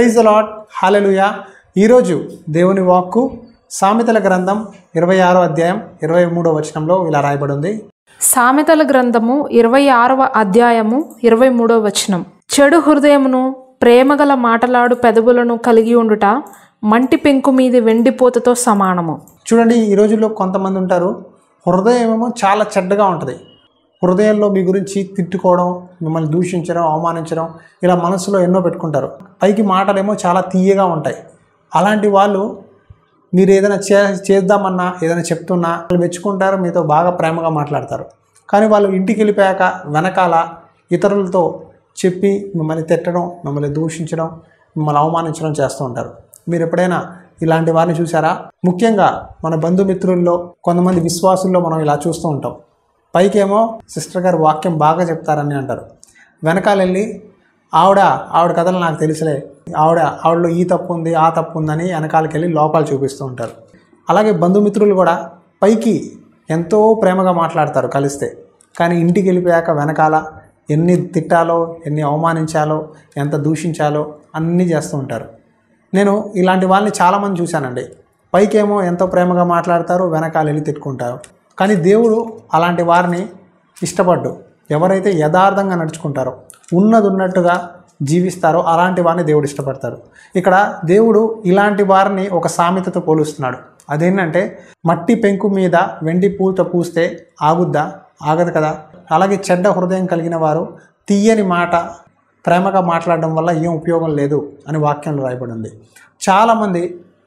praise lot hallelujah ఈరోజు దేవుని వాక్కు సామెతల గ్రంథం ఇరవై ఆరో అధ్యాయం ఇరవై మూడో వచనంలో ఇలా రాయబడి ఉంది సామెతల గ్రంథము ఇరవై ఆరవ అధ్యాయము ఇరవై మూడవ వచనం చెడు హృదయమును ప్రేమగల మాటలాడు పెదవులను కలిగి ఉండుట మంటి పెంకు మీది వెండిపోతతో సమానము చూడండి ఈ రోజుల్లో కొంతమంది ఉంటారు హృదయం ఏమో చాలా చెడ్డగా ఉంటుంది హృదయంలో మీ గురించి తిట్టుకోవడం మిమ్మల్ని దూషించడం అవమానించడం ఇలా మనసులో ఎన్నో పెట్టుకుంటారు పైకి మాటలేమో చాలా తీయగా ఉంటాయి అలాంటి వాళ్ళు మీరు ఏదైనా చే చేద్దామన్నా ఏదైనా చెప్తున్నా వాళ్ళు మెచ్చుకుంటారు మీతో బాగా ప్రేమగా మాట్లాడతారు కానీ వాళ్ళు ఇంటికి వెళ్ళిపోయాక వెనకాల ఇతరులతో చెప్పి మిమ్మల్ని తిట్టడం మిమ్మల్ని దూషించడం మిమ్మల్ని అవమానించడం చేస్తూ ఉంటారు మీరు ఎప్పుడైనా ఇలాంటి వారిని చూసారా ముఖ్యంగా మన బంధుమిత్రుల్లో కొంతమంది విశ్వాసుల్లో మనం ఇలా చూస్తూ ఉంటాం పైకేమో సిస్టర్ గారు వాక్యం బాగా చెప్తారని అంటారు వెనకాల వెళ్ళి ఆవిడ ఆవిడ కథలు నాకు తెలుసులే ఆవిడ ఆవిడలో ఈ తప్పు ఉంది ఆ తప్పు ఉందని వెనకాలకి వెళ్ళి లోపాలు చూపిస్తూ ఉంటారు అలాగే బంధుమిత్రులు కూడా పైకి ఎంతో ప్రేమగా మాట్లాడతారు కలిస్తే కానీ ఇంటికి వెళ్ళిపోయాక వెనకాల ఎన్ని తిట్టాలో ఎన్ని అవమానించాలో ఎంత దూషించాలో అన్నీ చేస్తూ ఉంటారు నేను ఇలాంటి వాళ్ళని చాలామంది చూశానండి పైకేమో ఎంతో ప్రేమగా మాట్లాడతారు వెనకాల వెళ్ళి తిట్టుకుంటారు కానీ దేవుడు అలాంటి వారిని ఇష్టపడ్డు ఎవరైతే యథార్థంగా నడుచుకుంటారో ఉన్నది ఉన్నట్టుగా జీవిస్తారో అలాంటి వారిని దేవుడు ఇష్టపడతారు ఇక్కడ దేవుడు ఇలాంటి వారిని ఒక సామెతతో పోలుస్తున్నాడు అదేంటంటే మట్టి పెంకు మీద వెండి పూలతో పూస్తే ఆగుద్దా ఆగదు కదా అలాగే చెడ్డ హృదయం కలిగిన వారు తీయని మాట ప్రేమగా మాట్లాడడం వల్ల ఏం ఉపయోగం లేదు అని వాక్యంలో రాయబడి ఉంది చాలామంది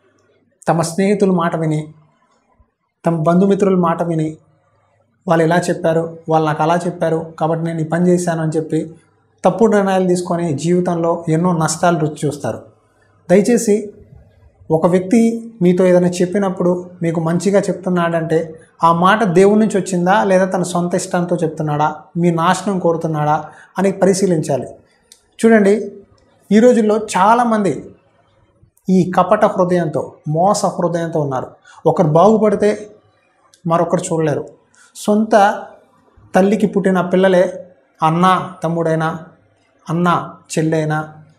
తమ స్నేహితుల మాట విని తమ బంధుమిత్రుల మాట విని వాళ్ళు ఎలా చెప్పారు వాళ్ళు నాకు అలా చెప్పారు కాబట్టి నేను ఈ పని చేశాను అని చెప్పి తప్పుడు నిర్ణయాలు తీసుకొని జీవితంలో ఎన్నో నష్టాలు రుచి చూస్తారు దయచేసి ఒక వ్యక్తి మీతో ఏదైనా చెప్పినప్పుడు మీకు మంచిగా చెప్తున్నాడంటే ఆ మాట దేవుడి నుంచి వచ్చిందా లేదా తన సొంత ఇష్టంతో చెప్తున్నాడా మీ నాశనం కోరుతున్నాడా అని పరిశీలించాలి చూడండి ఈ రోజుల్లో చాలామంది ఈ కపట హృదయంతో మోస హృదయంతో ఉన్నారు ఒకరు బాగుపడితే మరొకరు చూడలేరు సొంత తల్లికి పుట్టిన పిల్లలే అన్న తమ్ముడైనా అన్న చెల్లైనా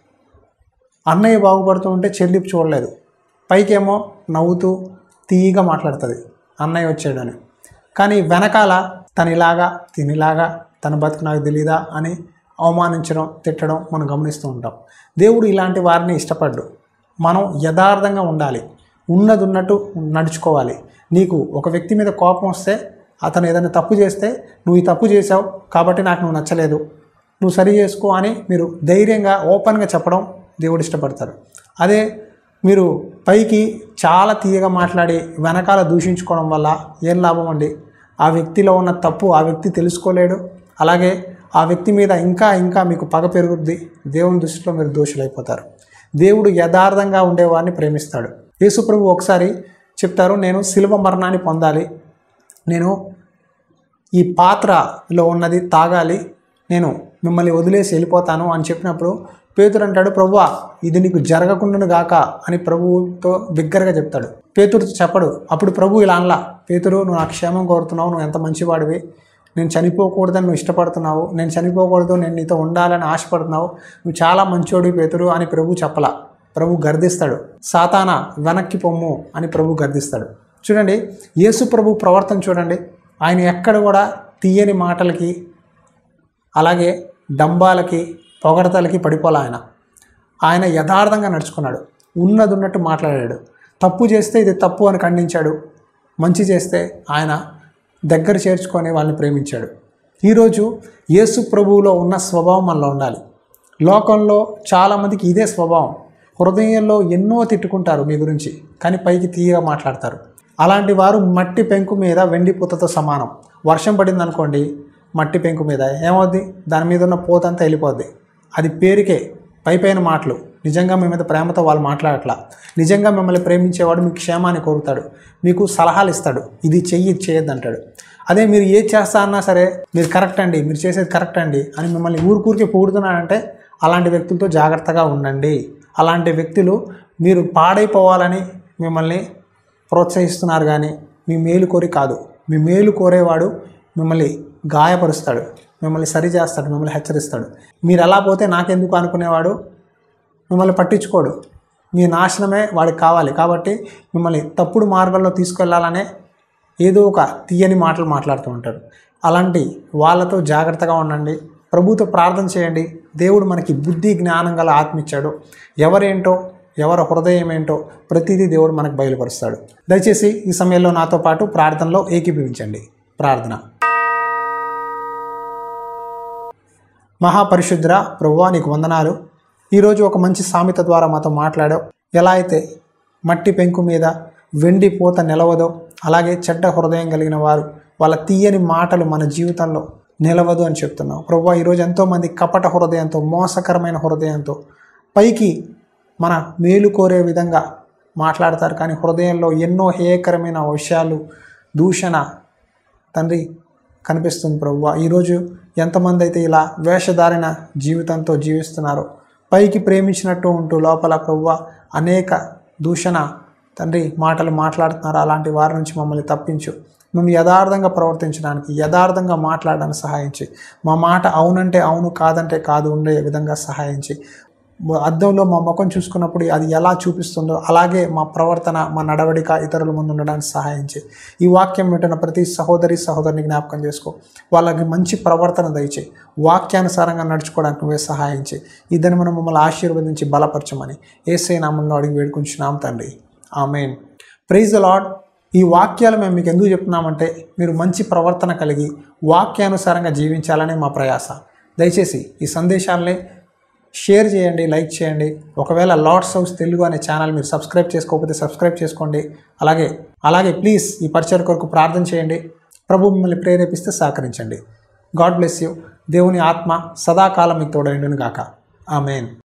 అన్నయ్య బాగుపడుతూ ఉంటే చెల్లి చూడలేదు పైకేమో నవ్వుతూ తీయగా మాట్లాడుతుంది అన్నయ్య వచ్చాడని కానీ వెనకాల తను ఇలాగా తినిలాగా తన బతుకు నాకు తెలీదా అని అవమానించడం తిట్టడం మనం గమనిస్తూ ఉంటాం దేవుడు ఇలాంటి వారిని ఇష్టపడ్డు మనం యథార్థంగా ఉండాలి ఉన్నది ఉన్నట్టు నడుచుకోవాలి నీకు ఒక వ్యక్తి మీద కోపం వస్తే అతను ఏదైనా తప్పు చేస్తే నువ్వు ఈ తప్పు చేసావు కాబట్టి నాకు నువ్వు నచ్చలేదు నువ్వు సరి చేసుకో అని మీరు ధైర్యంగా ఓపెన్గా చెప్పడం దేవుడు ఇష్టపడతారు అదే మీరు పైకి చాలా తీయగా మాట్లాడి వెనకాల దూషించుకోవడం వల్ల ఏం లాభం అండి ఆ వ్యక్తిలో ఉన్న తప్పు ఆ వ్యక్తి తెలుసుకోలేడు అలాగే ఆ వ్యక్తి మీద ఇంకా ఇంకా మీకు పగ పెరుగుద్ది దేవుని దృష్టిలో మీరు దోషులైపోతారు దేవుడు యథార్థంగా ఉండేవారిని ప్రేమిస్తాడు యేసుప్రభు ఒకసారి చెప్తారు నేను శిల్వ మరణాన్ని పొందాలి నేను ఈ పాత్రలో ఉన్నది తాగాలి నేను మిమ్మల్ని వదిలేసి వెళ్ళిపోతాను అని చెప్పినప్పుడు పేతురు అంటాడు ప్రభువా ఇది నీకు జరగకుండాను గాక అని ప్రభువుతో బిగ్గరగా చెప్తాడు పేతురు చెప్పడు అప్పుడు ప్రభు ఇలా అనలా పేతురు నువ్వు నా క్షేమం కోరుతున్నావు నువ్వు ఎంత మంచివాడివి నేను చనిపోకూడదని నువ్వు ఇష్టపడుతున్నావు నేను చనిపోకూడదు నేను నీతో ఉండాలని ఆశపడుతున్నావు నువ్వు చాలా మంచోడి పేతురు అని ప్రభు చెప్పలా ప్రభు గర్దిస్తాడు సాతాన వెనక్కి పొమ్ము అని ప్రభు గర్దిస్తాడు చూడండి యేసు ప్రభు ప్రవర్తన చూడండి ఆయన ఎక్కడ కూడా తీయని మాటలకి అలాగే డంబాలకి పొగడతలకి పడిపోలే ఆయన ఆయన యథార్థంగా నడుచుకున్నాడు ఉన్నది ఉన్నట్టు మాట్లాడాడు తప్పు చేస్తే ఇది తప్పు అని ఖండించాడు మంచి చేస్తే ఆయన దగ్గర చేర్చుకొని వాళ్ళని ప్రేమించాడు ఈరోజు యేసు ప్రభువులో ఉన్న స్వభావం మనలో ఉండాలి లోకంలో చాలామందికి ఇదే స్వభావం హృదయంలో ఎన్నో తిట్టుకుంటారు మీ గురించి కానీ పైకి తీయగా మాట్లాడతారు అలాంటి వారు మట్టి పెంకు మీద వెండి పూతతో సమానం వర్షం పడింది అనుకోండి మట్టి పెంకు మీద ఏమవుద్ది దాని మీద ఉన్న పూతంతా వెళ్ళిపోద్ది అది పేరుకే పై పైన మాటలు నిజంగా మీ మీద ప్రేమతో వాళ్ళు మాట్లాడట్లా నిజంగా మిమ్మల్ని ప్రేమించేవాడు మీకు క్షేమాన్ని కోరుతాడు మీకు సలహాలు ఇస్తాడు ఇది చెయ్యి ఇది చేయొద్దు అంటాడు అదే మీరు ఏది చేస్తా అన్నా సరే మీరు కరెక్ట్ అండి మీరు చేసేది కరెక్ట్ అండి అని మిమ్మల్ని ఊరికూరికి పొగుడుతున్నాడంటే అలాంటి వ్యక్తులతో జాగ్రత్తగా ఉండండి అలాంటి వ్యక్తులు మీరు పాడైపోవాలని మిమ్మల్ని ప్రోత్సహిస్తున్నారు కానీ మీ మేలు కోరి కాదు మీ మేలు కోరేవాడు మిమ్మల్ని గాయపరుస్తాడు మిమ్మల్ని సరి చేస్తాడు మిమ్మల్ని హెచ్చరిస్తాడు మీరు ఎలా పోతే నాకెందుకు అనుకునేవాడు మిమ్మల్ని పట్టించుకోడు మీ నాశనమే వాడికి కావాలి కాబట్టి మిమ్మల్ని తప్పుడు మార్గంలో తీసుకెళ్లాలనే ఏదో ఒక తీయని మాటలు మాట్లాడుతూ ఉంటారు అలాంటి వాళ్ళతో జాగ్రత్తగా ఉండండి ప్రభుతో ప్రార్థన చేయండి దేవుడు మనకి బుద్ధి జ్ఞానం గల ఆత్మ ఇచ్చాడు ఎవరేంటో ఎవరి హృదయం ఏంటో ప్రతిదీ దేవుడు మనకు బయలుపరుస్తాడు దయచేసి ఈ సమయంలో నాతో పాటు ప్రార్థనలో ఏకీభవించండి ప్రార్థన మహాపరిశుద్ర ప్రభువా నీకు వందనాలు ఈరోజు ఒక మంచి సామెత ద్వారా మాతో మాట్లాడావు ఎలా అయితే మట్టి పెంకు మీద వెండి పూత నిలవదో అలాగే చెడ్డ హృదయం కలిగిన వారు వాళ్ళ తీయని మాటలు మన జీవితంలో నిలవదు అని చెప్తున్నావు ప్రభు ఈరోజు ఎంతోమంది కపట హృదయంతో మోసకరమైన హృదయంతో పైకి మన మేలు కోరే విధంగా మాట్లాడతారు కానీ హృదయంలో ఎన్నో హేయకరమైన విషయాలు దూషణ తండ్రి కనిపిస్తుంది ప్రభువ ఈరోజు ఎంతమంది అయితే ఇలా వేషధారిన జీవితంతో జీవిస్తున్నారో పైకి ప్రేమించినట్టు ఉంటూ లోపల ప్రభువ అనేక దూషణ తండ్రి మాటలు మాట్లాడుతున్నారు అలాంటి వారి నుంచి మమ్మల్ని తప్పించు మేము యథార్థంగా ప్రవర్తించడానికి యథార్థంగా మాట్లాడడానికి సహాయించి మా మాట అవునంటే అవును కాదంటే కాదు ఉండే విధంగా సహాయించి అద్దంలో మా ముఖం చూసుకున్నప్పుడు అది ఎలా చూపిస్తుందో అలాగే మా ప్రవర్తన మా నడవడిక ఇతరుల ముందు ఉండడానికి సహాయించి ఈ వాక్యం వింటున్న ప్రతి సహోదరి సహోదరిని జ్ఞాపకం చేసుకో వాళ్ళకి మంచి ప్రవర్తన దయచేయి వాక్యానుసారంగా నడుచుకోవడానికి నువ్వే సహాయించి ఇదని మనం మమ్మల్ని ఆశీర్వదించి బలపరచమని ఏసై నామంలో అడిగి వేడుకుంటున్నాం తండ్రి ఆమెన్ ప్రైజ్ ద లాడ్ ఈ వాక్యాలు మేము మీకు ఎందుకు చెప్తున్నామంటే మీరు మంచి ప్రవర్తన కలిగి వాక్యానుసారంగా జీవించాలనే మా ప్రయాస దయచేసి ఈ సందేశాలనే షేర్ చేయండి లైక్ చేయండి ఒకవేళ లార్డ్స్ హౌస్ తెలుగు అనే ఛానల్ మీరు సబ్స్క్రైబ్ చేసుకోకపోతే సబ్స్క్రైబ్ చేసుకోండి అలాగే అలాగే ప్లీజ్ ఈ పరిచయ కొరకు ప్రార్థన చేయండి ప్రభు మిమ్మల్ని ప్రేరేపిస్తే సహకరించండి గాడ్ బ్లెస్ యూ దేవుని ఆత్మ సదాకాలం మీకు తోడైండును గాక ఆమెన్